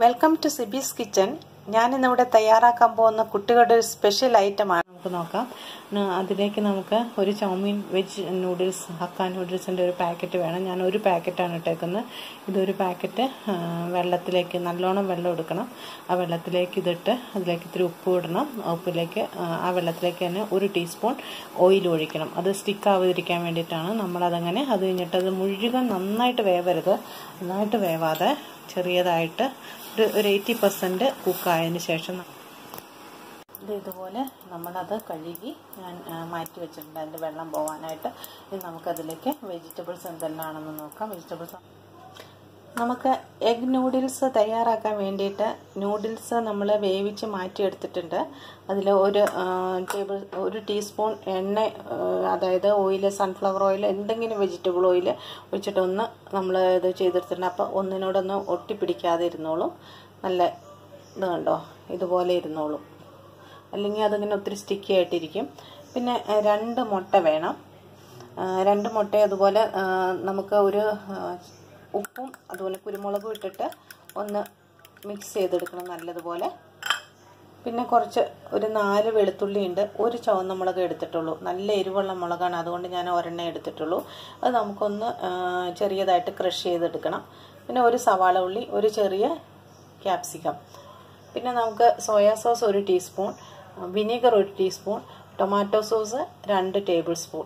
welcome to സിബീസ് kitchen ഞാനിന്നിവിടെ തയ്യാറാക്കാൻ പോകുന്ന കുട്ടികളുടെ ഒരു സ്പെഷ്യൽ ഐറ്റമാണ് നമുക്ക് നോക്കാം ന- അതിലേക്ക് നമുക്ക് ഒരു ചൗമീൻ വെജ് നൂഡിൽസ് ഹക്ക നൂഡിൽസിൻ്റെ ഒരു പാക്കറ്റ് വേണം ഞാൻ ഒരു പാക്കറ്റാണ് ഇട്ടേക്കുന്നത് ഇതൊരു പാക്കറ്റ് ആ, വെള്ളത്തിലേക്ക് നല്ലോണം വെള്ളം എടുക്കണം ആ വെള്ളത്തിലേക്ക് ഇതിട്ട് അതിലേക്ക് ഇത്തിരി ഉപ്പ് ഇടണം ഉപ്പിലേക്ക് ആ, ആ വെള്ളത്തിലേക്ക് തന്നെ ഒരു ടീസ്പൂൺ ഓയിൽ ഒഴിക്കണം അത് സ്റ്റിക്ക് ആവാതിരിക്കാൻ വേണ്ടിയിട്ടാണ് നമ്മളതങ്ങനെ അത് കഴിഞ്ഞിട്ട് അത് മുഴുവൻ നന്നായിട്ട് വേവരുത് നന്നായിട്ട് വേവാതെ ചെറിയതായിട്ട് ഒരു ഒരു എയ്റ്റി പെർസെൻറ്റ് കുക്കായതിന് ശേഷം ഇത് ഇതുപോലെ നമ്മളത് കഴുകി ഞാൻ ആ, മാറ്റി വെച്ചിട്ടുണ്ട് അതിൻ്റെ വെള്ളം പോകാനായിട്ട് ഇനി നമുക്കതിലേക്ക് വെജിറ്റബിൾസ് എന്തെല്ലാമാണെന്ന് നോക്കാം വെജിറ്റബിൾസ് നമുക്ക് എഗ് നൂഡിൽസ് തയ്യാറാക്കാൻ വേണ്ടിയിട്ട് നൂഡിൽസ് നമ്മൾ വേവിച്ച് മാറ്റിയെടുത്തിട്ടുണ്ട് അതിൽ ഒരു ടേബിൾ ഒരു ടീസ്പൂൺ എണ്ണ ആ, അതായത് ഓയിൽ സൺഫ്ലവർ ഓയിൽ എന്തെങ്കിലും വെജിറ്റബിൾ ഓയിൽ ഒഴിച്ചിട്ടൊന്ന് നമ്മൾ ഇത് ചെയ്തെടുത്തിട്ടുണ്ട് അപ്പോൾ ഒന്നിനോടൊന്ന് ഒട്ടിപ്പിടിക്കാതെ ഇരുന്നോളും നല്ല ഇത് കണ്ടോ ഇതുപോലെ ഇരുന്നോളും അല്ലെങ്കിൽ അതിങ്ങനെ ഒത്തിരി സ്റ്റിക്കി ആയിട്ടിരിക്കും പിന്നെ ആ, രണ്ട് മുട്ട വേണം ആ, രണ്ട് മുട്ട അതുപോലെ ആ, നമുക്ക് ഒരു ആ, ഉപ്പും അതുപോലെ കുരുമുളകും ഇട്ടിട്ട് ഒന്ന് മിക്സ് ചെയ്തെടുക്കണം നല്ലതുപോലെ പിന്നെ കുറച്ച് ഒരു നാല് വെളുത്തുള്ളി ഉണ്ട് ഒരു ചുവന്ന മുളക് എടുത്തിട്ടുള്ളൂ നല്ല എരിവുള്ള മുളകാണ് അതുകൊണ്ട് ഞാൻ ഒരെണ്ണേ എടുത്തിട്ടുള്ളൂ അത് നമുക്കൊന്ന് ആ, ചെറിയതായിട്ട് ക്രഷ് ചെയ്തെടുക്കണം പിന്നെ ഒരു സവാള ഉള്ളി ഒരു ചെറിയ ക്യാപ്സിക്കം പിന്നെ നമുക്ക് സോയാ സോസ് ഒരു ടീസ്പൂൺ വിനീഗർ ഒരു ടീസ്പൂൺ ടൊമാറ്റോ സോസ് രണ്ട് ടേബിൾ സ്പൂൺ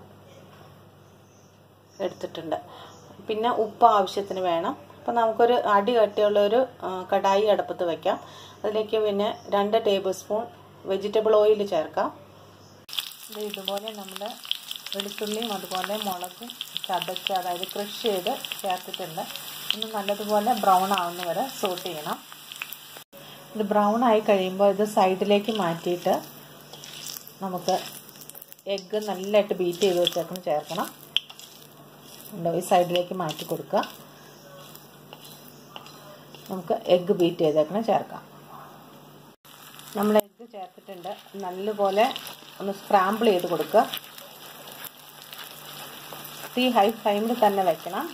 എടുത്തിട്ടുണ്ട് പിന്നെ ഉപ്പ് ആവശ്യത്തിന് വേണം അപ്പം നമുക്കൊരു അടി കട്ടിയുള്ള ഒരു ആ, കടായി അടുപ്പത്ത് വെക്കാം അതിലേക്ക് പിന്നെ രണ്ട് ടേബിൾ സ്പൂൺ വെജിറ്റബിൾ ഓയിൽ ചേർക്കാം ഇത് ഇതുപോലെ നമ്മൾ വെളുത്തുള്ളിയും അതുപോലെ മുളകും ചതച്ച് അതായത് ക്രഷ് ചെയ്ത് ചേർത്തിട്ടുണ്ട് ഒന്ന് നല്ലതുപോലെ ബ്രൗൺ ആവുന്ന വരെ സോട്ട് ചെയ്യണം ഇത് ബ്രൗൺ ആയി കഴിയുമ്പോൾ ഇത് സൈഡിലേക്ക് മാറ്റിയിട്ട് നമുക്ക് എഗ്ഗ് നല്ലതായിട്ട് ബീറ്റ് ചെയ്ത് വെച്ചേക്കണം ചേർക്കണം ഉണ്ടോ ഈ സൈഡിലേക്ക് മാറ്റി കൊടുക്കുക നമുക്ക് എഗ്ഗ് ബീറ്റ് ചെയ്തേക്കണം ചേർക്കാം നമ്മൾ എഗ്ഗ് ചേർത്തിട്ടുണ്ട് നല്ലപോലെ ഒന്ന് സ്ക്രാമ്പിൾ ചെയ്ത് കൊടുക്കുക തീ ഹൈ ഫ്ലെയിമിൽ തന്നെ വെക്കണം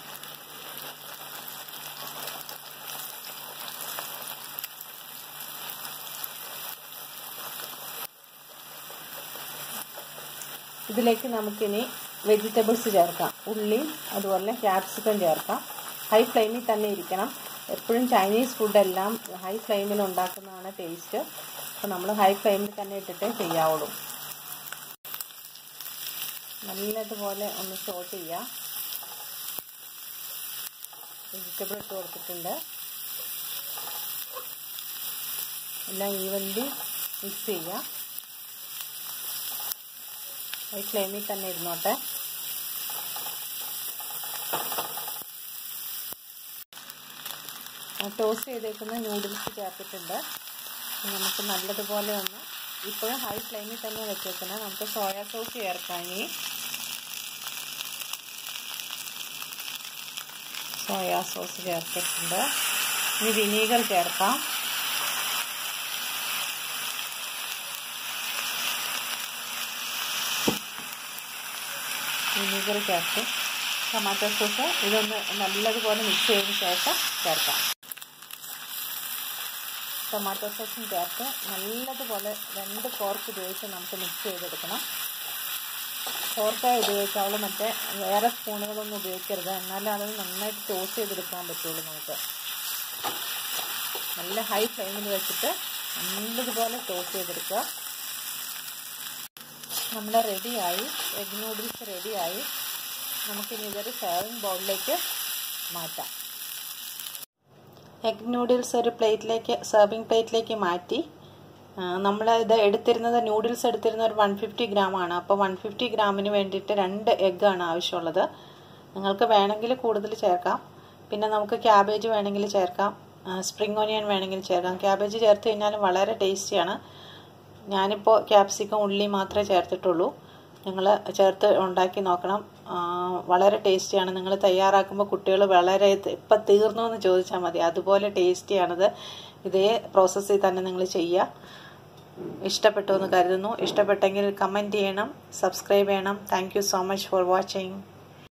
ഇതിലേക്ക് നമുക്കിനി വെജിറ്റബിൾസ് ചേർക്കാം ഉള്ളിയും അതുപോലെ ക്യാപ്സിക്കം ചേർക്കാം ഹൈ ഫ്ലെയിമിൽ തന്നെ ഇരിക്കണം എപ്പോഴും ചൈനീസ് ഫുഡെല്ലാം ഹൈ ഫ്ലെയിമിൽ ഉണ്ടാക്കുന്നതാണ് ടേസ്റ്റ് അപ്പോൾ നമ്മൾ ഹൈ ഫ്ലെയിമിൽ തന്നെ ഇട്ടിട്ടേ ചെയ്യാവുള്ളൂ നല്ലതുപോലെ ഒന്ന് സോട്ട് ചെയ്യാം വെജിറ്റബിൾ ഇട്ട് കൊടുത്തിട്ടുണ്ട് എല്ലാം ഈവൻലി മിക്സ് ചെയ്യാം ഹൈ ഫ്ലെയിമിൽ തന്നെ ഇരുന്നോട്ടെ ടോസ്റ്റ് ചെയ്തേക്കുന്ന നൂഡിൽസ് ചേർത്തിട്ടുണ്ട് നമുക്ക് നല്ലതുപോലെ ഒന്ന് ഇപ്പോഴും ഹൈ ഫ്ലെയിമിൽ തന്നെ വെച്ചേക്കണം നമുക്ക് സോയാ സോസ് ചേർക്കാം ഇനി സോയാ സോസ് ചേർത്തിട്ടുണ്ട് ഇനി വിനീഗർ ചേർക്കാം വിനീഗർ ചേർത്ത് ടൊമാറ്റോ സോസ് ഇതൊന്ന് നല്ലതുപോലെ മിക്സ് ചെയ്തതിന് ശേഷം ചേർക്കാം ടൊമാറ്റോ സോസും ചേർത്ത് നല്ലതുപോലെ രണ്ട് ഫോർക്ക് ഉപയോഗിച്ച് നമുക്ക് മിക്സ് ചെയ്തെടുക്കണം ഫോർക്ക് ഉപയോഗിക്കാവുള്ളൂ മറ്റേ വേറെ സ്പൂണുകളൊന്നും ഉപയോഗിക്കരുത് എന്നാലും അത് നന്നായിട്ട് ടോസ്റ്റ് ചെയ്തെടുക്കാൻ പറ്റുള്ളൂ നമുക്ക് നല്ല ഹൈ ഫ്ലെയിമിൽ വെച്ചിട്ട് നല്ലതുപോലെ ടോസ്റ്റ് ചെയ്തെടുക്കുക നമ്മുടെ റെഡിയായി എഗ് നൂഡിൽസ് റെഡിയായി നമുക്കിനി ഇതൊരു സെർവിങ് ബൗളിലേക്ക് മാറ്റാം എഗ് നൂഡിൽസ് ഒരു പ്ലേറ്റിലേക്ക് സെർവിങ് പ്ലേറ്റിലേക്ക് മാറ്റി നമ്മൾ ഇത് എടുത്തിരുന്നത് നൂഡിൽസ് എടുത്തിരുന്ന ഒരു വൺ ഫിഫ്റ്റി ഗ്രാമാണ് അപ്പോൾ വൺ ഫിഫ്റ്റി ഗ്രാമിന് വേണ്ടിയിട്ട് രണ്ട് എഗ്ഗാണ് ആവശ്യമുള്ളത് നിങ്ങൾക്ക് വേണമെങ്കിൽ കൂടുതൽ ചേർക്കാം പിന്നെ നമുക്ക് ക്യാബേജ് വേണമെങ്കിൽ ചേർക്കാം സ്പ്രിംഗ് ഓനിയൻ വേണമെങ്കിൽ ചേർക്കാം ക്യാബേജ് ചേർത്ത് കഴിഞ്ഞാൽ വളരെ ടേസ്റ്റിയാണ് ഞാനിപ്പോൾ ക്യാപ്സിക്കം ഉള്ളി മാത്രമേ ചേർത്തിട്ടുള്ളൂ നിങ്ങൾ ചേർത്ത് ഉണ്ടാക്കി നോക്കണം ആ, വളരെ ടേസ്റ്റിയാണ് നിങ്ങൾ തയ്യാറാക്കുമ്പോൾ കുട്ടികൾ വളരെ ഇപ്പം തീർന്നു എന്ന് ചോദിച്ചാൽ മതി അതുപോലെ ടേസ്റ്റിയാണിത് ഇതേ പ്രോസസ്സിൽ തന്നെ നിങ്ങൾ ചെയ്യുക ഇഷ്ടപ്പെട്ടു എന്ന് കരുതുന്നു ഇഷ്ടപ്പെട്ടെങ്കിൽ കമൻറ്റ് ചെയ്യണം സബ്സ്ക്രൈബ് ചെയ്യണം thank you so much for watching